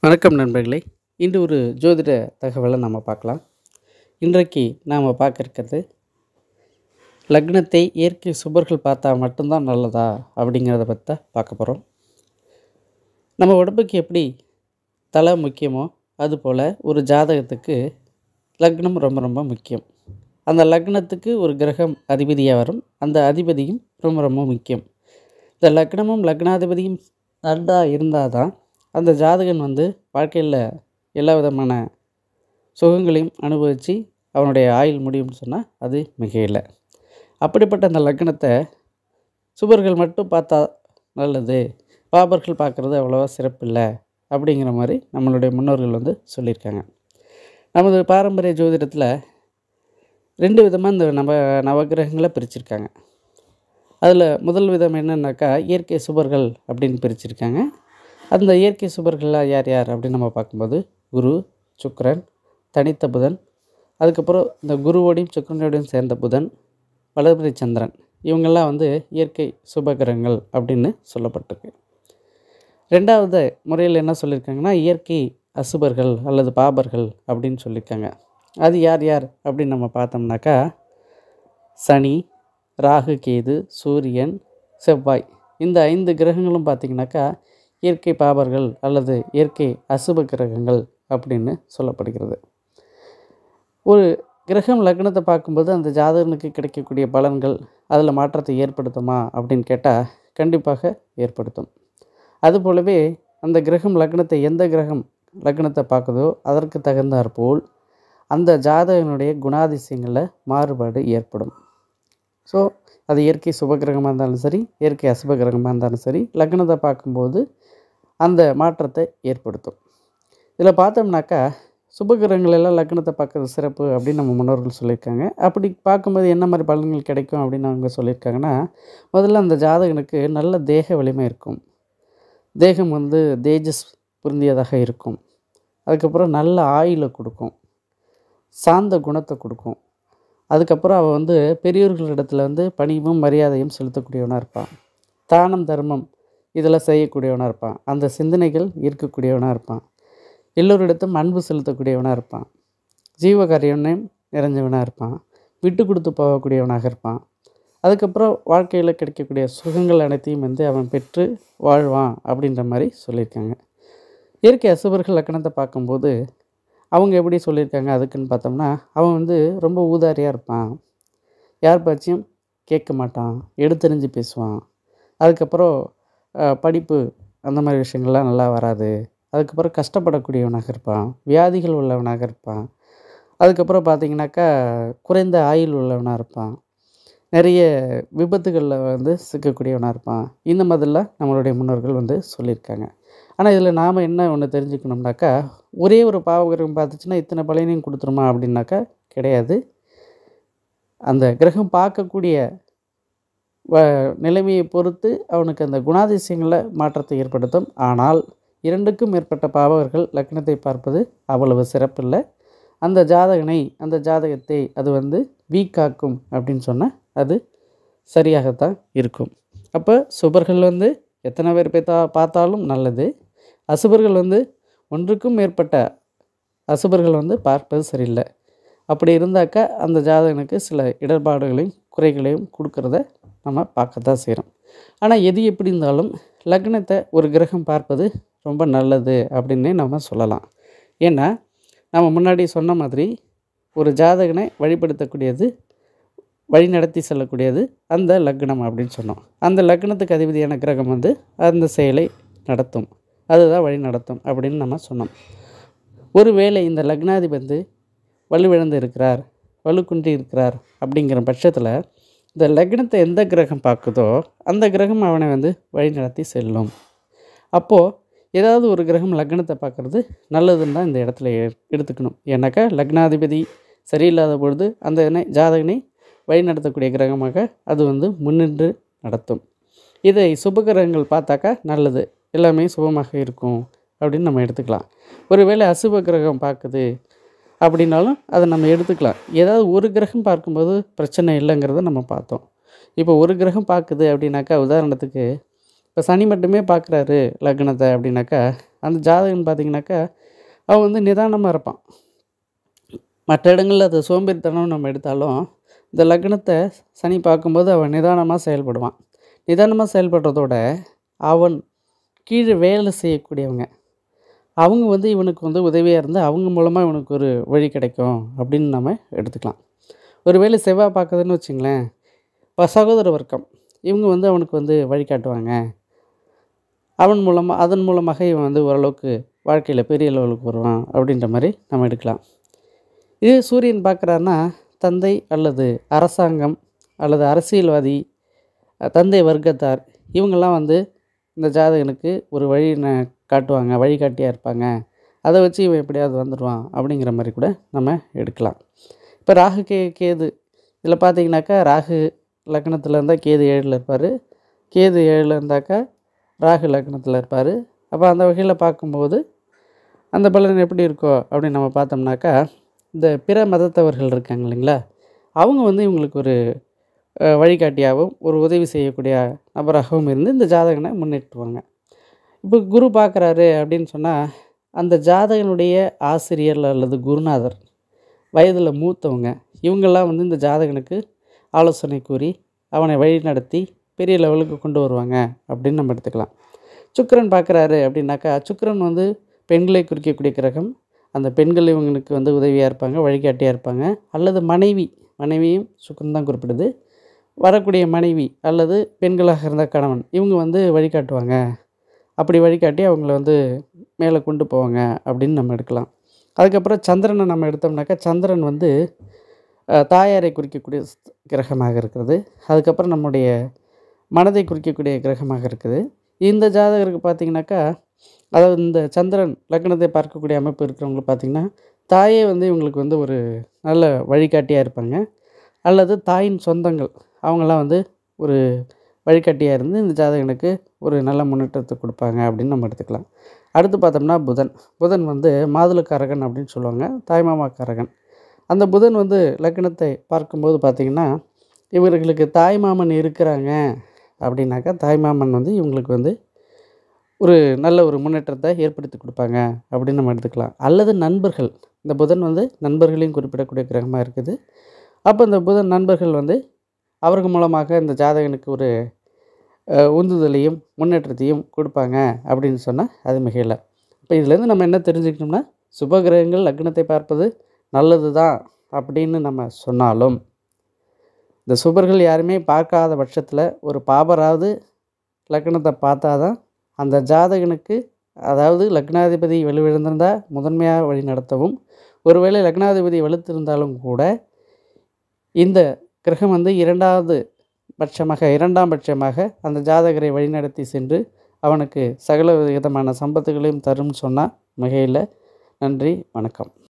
வணக்கம் நண்பர்களே இன்று ஒரு ஜோதிட தகவலை நம்ம பார்க்கலாம் இன்றைக்கு நாம் பார்க்க இருக்கிறது லக்னத்தை இயற்கை சுபர்கள் பார்த்தா மட்டும்தான் நல்லதா அப்படிங்கிறத பற்றி தான் பார்க்க போகிறோம் நம்ம உடம்புக்கு எப்படி தலை முக்கியமோ அதுபோல் ஒரு ஜாதகத்துக்கு லக்னம் ரொம்ப ரொம்ப முக்கியம் அந்த லக்னத்துக்கு ஒரு கிரகம் அதிபதியாக வரும் அந்த அதிபதியும் ரொம்ப ரொம்ப முக்கியம் இந்த லக்னமும் லக்னாதிபதியும் நன்றாக இருந்தால் தான் அந்த ஜாதகன் வந்து வாழ்க்கையில் எல்லா விதமான சுகங்களையும் அனுபவித்து அவனுடைய ஆயுள் முடியும்னு சொன்னால் அது மிகையில்லை அப்படிப்பட்ட அந்த லக்னத்தை சுபர்கள் மட்டும் பார்த்தா நல்லது பாபர்கள் பார்க்குறது அவ்வளோவா சிறப்பில்லை அப்படிங்கிற மாதிரி நம்மளுடைய முன்னோர்கள் வந்து சொல்லியிருக்காங்க நமது பாரம்பரிய ஜோதிடத்தில் ரெண்டு விதமாக இந்த நவ நவகிரகங்களை பிரிச்சிருக்காங்க அதில் முதல் விதம் என்னன்னாக்கா இயற்கை சுபர்கள் அப்படின்னு பிரிச்சிருக்காங்க அந்த இயற்கை சுபர்கள்லாம் யார் யார் அப்படின்னு நம்ம பார்க்கும்போது குரு சுக்கிரன் தனித்த புதன் அதுக்கப்புறம் இந்த குருவோடையும் சுக்கிரனோடையும் சேர்ந்த புதன் வளர்பிறை சந்திரன் இவங்கெல்லாம் வந்து இயற்கை சுபகிரகங்கள் அப்படின்னு சொல்லப்பட்டிருக்கு ரெண்டாவது முறையில் என்ன சொல்லியிருக்காங்கன்னா இயற்கை அசுபர்கள் அல்லது பாபர்கள் அப்படின்னு சொல்லியிருக்காங்க அது யார் யார் அப்படின்னு நம்ம பார்த்தோம்னாக்கா சனி ராகு கேது சூரியன் செவ்வாய் இந்த ஐந்து கிரகங்களும் பார்த்திங்கனாக்கா இயற்கை பாபர்கள் அல்லது இயற்கை அசுப கிரகங்கள் அப்படின்னு சொல்லப்படுகிறது ஒரு கிரகம் லக்னத்தை பார்க்கும்போது அந்த ஜாதகனுக்கு கிடைக்கக்கூடிய பலன்கள் அதில் மாற்றத்தை ஏற்படுத்துமா அப்படின்னு கேட்டால் கண்டிப்பாக ஏற்படுத்தும் அதுபோலவே அந்த கிரகம் லக்னத்தை எந்த கிரகம் லக்னத்தை பார்க்குதோ அதற்கு தகுந்தாற்போல் அந்த ஜாதகனுடைய குணாதிசயங்களில் மாறுபாடு ஏற்படும் ஸோ அது இயற்கை சுபகிரகமாக இருந்தாலும் சரி இயற்கை அசுபகிரகமாக இருந்தாலும் சரி லக்னத்தை பார்க்கும்போது அந்த மாற்றத்தை ஏற்படுத்தும் இதில் பார்த்தோம்னாக்கா சுபகிரகங்கள் எல்லாம் லக்னத்தை பார்க்கறது சிறப்பு அப்படின்னு நம்ம முன்னோர்கள் சொல்லியிருக்காங்க அப்படி பார்க்கும்போது என்ன மாதிரி பலன்கள் கிடைக்கும் அப்படின்னு அவங்க சொல்லியிருக்காங்கன்னா முதல்ல அந்த ஜாதகனுக்கு நல்ல தேக வலிமை இருக்கும் தேகம் வந்து தேஜஸ் பொருந்தியதாக இருக்கும் அதுக்கப்புறம் நல்ல ஆயுளை கொடுக்கும் சாந்த குணத்தை கொடுக்கும் அதுக்கப்புறம் அவன் வந்து பெரியோர்களிடத்தில் வந்து பணிவும் மரியாதையும் செலுத்தக்கூடியவனாக இருப்பான் தானம் தர்மம் இதெல்லாம் செய்யக்கூடியவனாக இருப்பான் அந்த சிந்தனைகள் ஈர்க்கக்கூடியவனாக இருப்பான் எல்லோரிடத்தும் அன்பு செலுத்தக்கூடியவனாக இருப்பான் ஜீவகாரியனையும் நிறைஞ்சவனாக இருப்பான் விட்டு கொடுத்து போகக்கூடியவனாக இருப்பான் அதுக்கப்புறம் வாழ்க்கையில் கிடைக்கக்கூடிய சுகங்கள் அனைத்தையும் வந்து அவன் பெற்று வாழ்வான் அப்படின்ற மாதிரி சொல்லியிருக்காங்க இயற்கை அசுபர்கள் லக்கணத்தை பார்க்கும்போது அவங்க எப்படி சொல்லியிருக்காங்க அதுக்குன்னு பார்த்தோம்னா அவன் வந்து ரொம்ப ஊதாரியாக இருப்பான் யார் பற்றியும் கேட்க மாட்டான் எடுத்தெறிஞ்சு பேசுவான் அதுக்கப்புறம் அஹ், படிப்பு அந்த மாதிரி விஷயங்கள்லாம் நல்லா வராது அதுக்கப்புறம் கஷ்டப்படக்கூடியவனாக இருப்பான் வியாதிகள் உள்ளவனாக இருப்பான் அதுக்கப்புறம் பார்த்தீங்கன்னாக்கா குறைந்த ஆயுள் உள்ளவனாக இருப்பான் நிறைய விபத்துகளில் வந்து சிக்கக்கூடியவனாக இருப்பான் இந்த மாதிரிலாம் நம்மளுடைய முன்னோர்கள் வந்து சொல்லியிருக்காங்க ஆனால் இதில் நாம் என்ன ஒன்று தெரிஞ்சுக்கணும்னாக்கா ஒரே ஒரு பாவகிரகம் பார்த்துச்சுன்னா இத்தனை பலனையும் கொடுத்துருமா அப்படின்னாக்கா கிடையாது அந்த கிரகம் பார்க்கக்கூடிய வ நிலைமையை பொறுத்து அவனுக்கு அந்த குணாதிசயங்களில் மாற்றத்தை ஏற்படுத்தும் ஆனால் இரண்டுக்கும் மேற்பட்ட பாவகர்கள் லக்னத்தை பார்ப்பது அவ்வளவு சிறப்பில்லை அந்த ஜாதகனை அந்த ஜாதகத்தை அது வந்து வீக்காக்கும் அப்படின்னு சொன்னால் அது சரியாகத்தான் இருக்கும் அப்போ சுபர்கள் வந்து எத்தனை பேர் பார்த்தா பார்த்தாலும் நல்லது அசுபர்கள் வந்து ஒன்றுக்கும் மேற்பட்ட அசுபர்கள் வந்து பார்ப்பது சரியில்லை அப்படி இருந்தாக்கா அந்த ஜாதகனுக்கு சில இடர்பாடுகளையும் குறைகளையும் கொடுக்கறத நம்ம பார்க்கத்தான் செய்கிறோம் ஆனால் எது எப்படி இருந்தாலும் லக்னத்தை ஒரு கிரகம் பார்ப்பது ரொம்ப நல்லது அப்படின்னே நம்ம சொல்லலாம் ஏன்னா நம்ம முன்னாடி சொன்ன மாதிரி ஒரு ஜாதகனை வழிபடுத்தக்கூடியது வழி நடத்தி செல்லக்கூடியது அந்த லக்னம் அப்படின்னு சொன்னோம் அந்த லக்னத்துக்கு அதிபதியான கிரகம் வந்து அந்த செயலை நடத்தும் அதுதான் வழி நடத்தும் அப்படின்னு நம்ம சொன்னோம் ஒருவேளை இந்த லக்னாதிபதி வந்து வலுவிழந்து இருக்கிறார் வலுக்குன்றி இருக்கிறார் அப்படிங்கிற பட்சத்தில் இந்த லக்னத்தை எந்த கிரகம் பார்க்குதோ அந்த கிரகம் அவனை வந்து வழி நடத்தி செல்லும் அப்போது ஏதாவது ஒரு கிரகம் லக்னத்தை பார்க்குறது நல்லதுன்னு தான் இந்த இடத்துல எ- எடுத்துக்கணும் ஏன்னாக்கா லக்னாதிபதி சரியில்லாத பொழுது அந்த இணை- ஜாதகனை வழி நடத்தக்கூடிய கிரகமாக அது வந்து முன்னின்று நடத்தும் இதை சுபகிரகங்கள் பார்த்தாக்கா நல்லது எல்லாமே சுபமாக இருக்கும் அப்படின்னு நம்ம எடுத்துக்கலாம் ஒருவேளை அசுப கிரகம் பார்க்குது அப்படின்னாலும் அதை நம்ம எடுத்துக்கலாம் ஏதாவது ஒரு கிரகம் பார்க்கும்போது பிரச்சனை இல்லைங்கிறத நம்ம பார்த்தோம் இப்போ ஒரு கிரகம் பார்க்குது அப்படின்னாக்கா உதாரணத்துக்கு இப்போ சனி மட்டுமே பார்க்குறாரு லக்னத்தை அப்படின்னாக்கா அந்த ஜாதகன் பார்த்திங்கனாக்கா அவன் வந்து நிதானமாக இருப்பான் மற்ற இடங்களில் அது சோம்பேறித்தனம் நம்ம எடுத்தாலும் இந்த லக்னத்தை சனி பார்க்கும்போது அவன் நிதானமாக செயல்படுவான் நிதானமாக செயல்படுறதோட அவன் கீழே வேலை செய்யக்கூடியவங்க அவங்க வந்து இவனுக்கு வந்து உதவியாக இருந்து அவங்க மூலமாக இவனுக்கு ஒரு வழி கிடைக்கும் அப்படின்னு நம்ம எடுத்துக்கலாம் ஒருவேளை செவ்வாய் பார்க்குதுன்னு வச்சுங்களேன் இப்போ சகோதர வர்க்கம் இவங்க வந்து அவனுக்கு வந்து வழிகாட்டுவாங்க அவன் மூலமாக அதன் மூலமாக இவன் வந்து ஓரளவுக்கு வாழ்க்கையில் பெரிய லெவலுக்கு வருவான் அப்படின்ற மாதிரி நம்ம எடுக்கலாம் இது சூரியன் பார்க்குறாருன்னா தந்தை அல்லது அரசாங்கம் அல்லது அரசியல்வாதி அஹ், தந்தை வர்க்கத்தார் இவங்கெல்லாம் வந்து இந்த ஜாதகனுக்கு ஒரு வழி ந- காட்டுவாங்க வழிகாட்டியாக இருப்பாங்க அதை வச்சு இவன் எப்படியாவது வந்துடுவான் அப்படிங்கிற மாதிரி கூட நம்ம எடுக்கலாம் இப்போ ராகு கே கேது இதில் பார்த்தீங்கன்னாக்கா ராகு லக்னத்தில் இருந்தால் கேது ஏழில் இருப்பார் கேது ஏழில் இருந்தாக்கா ராகு லக்னத்தில் இருப்பார் அப்போ அந்த வகையில் பார்க்கும்போது அந்த பலன் எப்படி இருக்கோ அப்படின்னு நம்ம பார்த்தோம்னாக்கா இந்த பிற மதத்தவர்கள் இருக்காங்க இல்லைங்களா அவங்க வந்து இவங்களுக்கு ஒரு அஹ், வழிகாட்டியாகவும் ஒரு உதவி செய்யக்கூடிய நபராகவும் இருந்து இந்த ஜாதகனை முன்னேற்றுவாங்க இப்போ குரு பார்க்குறாரு அப்படின்னு சொன்னால் அந்த ஜாதகனுடைய ஆசிரியர் அல்லது குருநாதர் வயதில் மூத்தவங்க இவங்கெல்லாம் வந்து இந்த ஜாதகனுக்கு ஆலோசனை கூறி அவனை வழி நடத்தி பெரிய லெவலுக்கு கொண்டு வருவாங்க அப்படின்னு நம்ம எடுத்துக்கலாம் சுக்கிரன் பார்க்குறாரு அப்படின்னாக்கா சுக்கிரன் வந்து பெண்களை குறிக்கக்கூடிய கிரகம் அந்த பெண்கள் இவங்களுக்கு வந்து உதவியாக இருப்பாங்க வழிகாட்டியாக இருப்பாங்க அல்லது மனைவி மனைவியும் சுக்கிரன் தான் குறிப்பிடுது வரக்கூடிய மனைவி அல்லது பெண்களாக இருந்த கணவன் இவங்க வந்து வழிகாட்டுவாங்க அப்படி வழிகாட்டி அவங்கள வந்து மேலே கொண்டு போவாங்க அப்படின்னு நம்ம எடுக்கலாம் அதுக்கப்புறம் சந்திரனை நம்ம எடுத்தோம்னாக்கா சந்திரன் வந்து அஹ், தாயாரை குறிக்கக்கூடிய ஸ்- கிரகமாக இருக்கிறது அதுக்கப்புறம் நம்முடைய மனதை குறிக்கக்கூடிய கிரகமாக இருக்குது இந்த ஜாதகருக்கு பார்த்திங்கனாக்கா அதாவது இந்த சந்திரன் லக்னத்தை பார்க்கக்கூடிய அமைப்பு இருக்கிறவங்களுக்கு பார்த்திங்கன்னா தாயே வந்து இவங்களுக்கு வந்து ஒரு நல்ல வழிகாட்டியாக இருப்பாங்க அல்லது தாயின் சொந்தங்கள் அவங்கெல்லாம் வந்து ஒரு வழிகாட்டியாக இருந்து இந்த ஜாதகனுக்கு ஒரு நல்ல முன்னேற்றத்தை கொடுப்பாங்க அப்படின்னு நம்ம எடுத்துக்கலாம் அடுத்து பார்த்தோம்னா புதன் புதன் வந்து மாதுளக்காரகன் அப்படின்னு சொல்லுவாங்க தாய்மாமாக்காரகன் அந்த புதன் வந்து லக்னத்தை பார்க்கும்போது பார்த்திங்கன்னா இவர்களுக்கு தாய்மாமன் இருக்கிறாங்க அப்படின்னாக்கா தாய்மாமன் வந்து இவங்களுக்கு வந்து ஒரு நல்ல ஒரு முன்னேற்றத்தை ஏற்படுத்தி கொடுப்பாங்க அப்படின்னு நம்ம எடுத்துக்கலாம் அல்லது நண்பர்கள் இந்த புதன் வந்து நண்பர்களையும் குறிப்பிடக்கூடிய கிரகமாக இருக்குது அப்போ இந்த புதன் நண்பர்கள் வந்து அவர்கள் மூலமாக இந்த ஜாதகனுக்கு ஒரு அஹ், உந்துதலையும் முன்னேற்றத்தையும் கொடுப்பாங்க அப்படின்னு சொன்னால் அது மிகையில்லை இப்போ இதுலேருந்து நம்ம என்ன தெரிஞ்சுக்கணும்னா சுபகிரகங்கள் லக்னத்தை பார்ப்பது நல்லது தான் அப்படின்னு நம்ம சொன்னாலும் இந்த சுபர்கள் யாருமே பார்க்காத பட்சத்தில் ஒரு பாபராவது லக்னத்தை பார்த்தா தான் அந்த ஜாதகனுக்கு அதாவது லக்னாதிபதி வலுவிழந்திருந்தால் முதன்மையாக வழி நடத்தவும் ஒருவேளை லக்னாதிபதி வலுத்திருந்தாலும் கூட இந்த கிரகம் வந்து இரண்டாவது பட்சமாக இரண்டாம் பட்சமாக அந்த ஜாதகரை வழிநடத்தி சென்று அவனுக்கு சகல விதமான சம்பத்துகளையும் தரும்னு சொன்னால் மிகையில் நன்றி வணக்கம்